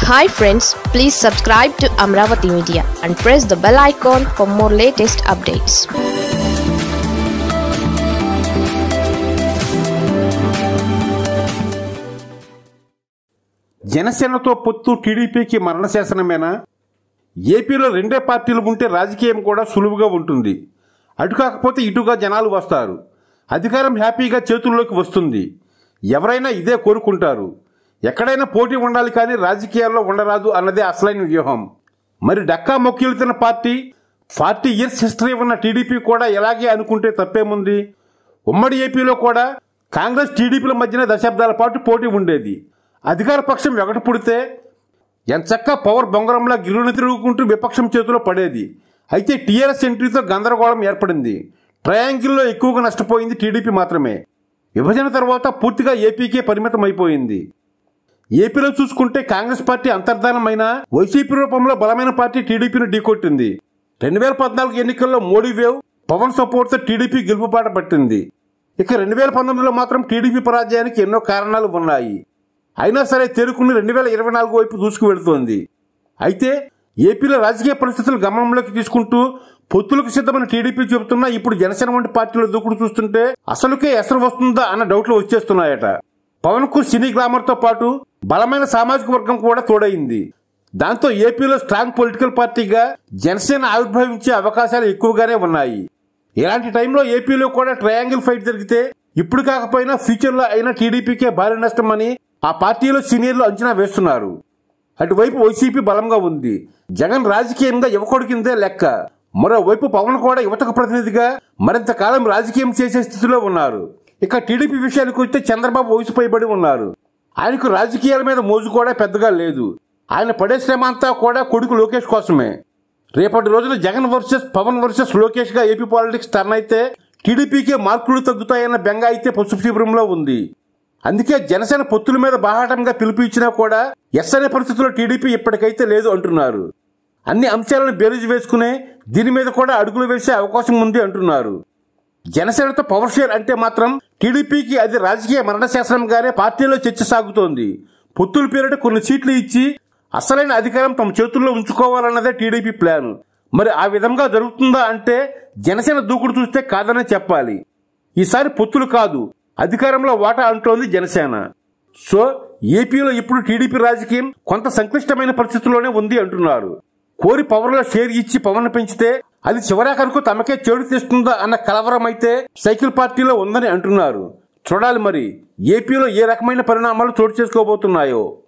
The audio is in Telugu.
hi friends please subscribe to Amaravati media and press the bell icon for more latest updates జనసేనతో పొత్తు టీడీపీకి మరణశాసనమేనా ఏపీలో రెండే పార్టీలు ఉంటే రాజకీయం కూడా సులువుగా ఉంటుంది అటు కాకపోతే ఇటుగా జనాలు వస్తారు అధికారం హ్యాపీగా చేతుల్లోకి వస్తుంది ఎవరైనా ఇదే కోరుకుంటారు ఎక్కడైనా పోటీ ఉండాలి కానీ రాజకీయాల్లో ఉండరాదు అన్నదే అసలైన వ్యూహం మరి డక్కా మొక్కిలుతున్న పార్టీ ఫార్టీ ఇయర్స్ హిస్టరీ ఉన్న టీడీపీ కూడా ఎలాగే అనుకుంటే తప్పేముంది ఉమ్మడి ఏపీలో కూడా కాంగ్రెస్ టీడీపీల మధ్యన దశాబ్దాల పాటు పోటీ ఉండేది అధికార పక్షం వెగట పుడితే ఎంచక్క పవర్ బొంగరంలా గిరుని తిరుగుకుంటూ విపక్షం చేతిలో పడేది అయితే టీఆర్ఎస్ ఎంట్రీతో గందరగోళం ఏర్పడింది ట్రయాంగిల్లో ఎక్కువగా నష్టపోయింది టీడీపీ మాత్రమే విభజన తర్వాత పూర్తిగా ఏపీకే పరిమితం అయిపోయింది ఏపీలో చూసుకుంటే కాంగ్రెస్ పార్టీ అంతర్ధానమైన వైసీపీ రూపంలో బలమైన పార్టీ టీడీపీని ఢీకొట్టింది రెండు వేల పద్నాలుగు ఎన్నికల్లో మోడీ వేవ్ పవన్ సపోర్ట్తో టీడీపీ గెలుపుబాట పట్టింది ఇక రెండు వేల పంతొమ్మిదిలో మాత్రం టీడీపీ పరాజయానికి ఎన్నో కారణాలు ఉన్నాయి అయినా సరే తేరుకుని రెండు వేల ఇరవై నాలుగు వైపు దూసుకు వెళుతోంది అయితే ఏపీలో రాజకీయ పరిస్థితులు గమనంలోకి తీసుకుంటూ పొత్తులకు సిద్ధమైన టీడీపీ చెబుతున్నా ఇప్పుడు జనసేన వంటి పార్టీల దూకుడు చూస్తుంటే అసలుకే ఎసరు వస్తుందా అన్న డౌట్లు వచ్చేస్తున్నాయట పవన్ కు సినీ గ్లామర్ తో పాటు బలమైన సామాజిక వర్గం కూడా తోడైంది దాంతో ఏపీలో స్ట్రాంగ్ పొలిటికల్ పార్టీగా జనసేన ఆవిర్భవించే అవకాశాలు ఎక్కువగానే ఉన్నాయి ఇలాంటి టైంలో ఏపీలో కూడా ట్రయాంగిల్ ఫైట్ జరిగితే ఇప్పుడు కాకపోయినా ఫ్యూచర్లో అయినా టీడీపీకే భారీ నష్టం అని ఆ పార్టీలో సీనియర్లు అంచనా వేస్తున్నారు అటువైపు వైసీపీ బలంగా ఉంది జగన్ రాజకీయంగా యువకుడి కిందే లెక్క మరోవైపు పవన్ కూడా యువతకు ప్రతినిధిగా మరింత కాలం రాజకీయం చేసే స్థితిలో ఉన్నారు ఇక టీడీపీ విషయానికి వస్తే చంద్రబాబు వయసు పైబడి ఉన్నారు ఆయనకు రాజకీయాల మీద మోజు కూడా పెద్దగా లేదు ఆయన పడే శ్రమ అంతా కూడా కొడుకు లోకేష్ కోసమే రేపటి రోజున జగన్ వర్సెస్ పవన్ వర్సెస్ లోకేష్ గా ఏపీ పాలిటిక్స్ టర్న్ అయితే టీడీపీకే మార్కులు తగ్గుతాయన్న బెంగ అయితే పసుపు శిబిరంలో ఉంది అందుకే జనసేన పొత్తుల మీద బాహాటంగా పిలుపు ఇచ్చినా కూడా ఎస్ అనే పరిస్థితుల్లో టీడీపీ ఇప్పటికైతే లేదు అంటున్నారు అన్ని అంశాలను బేరీజు వేసుకునే దీని మీద కూడా అడుగులు వేసే అవకాశం ఉంది అంటున్నారు జనసేనతో పవర్ షేర్ అంటే మాత్రం టీడీపీకి అది రాజకీయ మరణశాసనంగానే పార్టీలో చర్చ సాగుతోంది పొత్తుల పేరిట కొన్ని సీట్లు ఇచ్చి అసలైన అధికారం తమ చేతుల్లో ఉంచుకోవాలన్నదే టీడీపీ ప్లాన్ మరి ఆ విధంగా జరుగుతుందా అంటే జనసేన దూకుడు చూస్తే కాదనే చెప్పాలి ఈసారి పొత్తులు కాదు అధికారంలో వాటా అంటోంది జనసేన సో ఏపీలో ఇప్పుడు టీడీపీ రాజకీయం కొంత సంక్లిష్టమైన పరిస్థితుల్లోనే ఉంది అంటున్నారు కోరి పవర్లో షేర్ ఇచ్చి పవన్ పెంచితే అది చివరాఖరుకు తమకే చెడు తెస్తుందా అన్న కలవరం అయితే సైకిల్ పార్టీలో ఉందని అంటున్నారు చూడాలి మరి ఏపీలో ఏ రకమైన పరిణామాలు చోటు చేసుకోబోతున్నాయో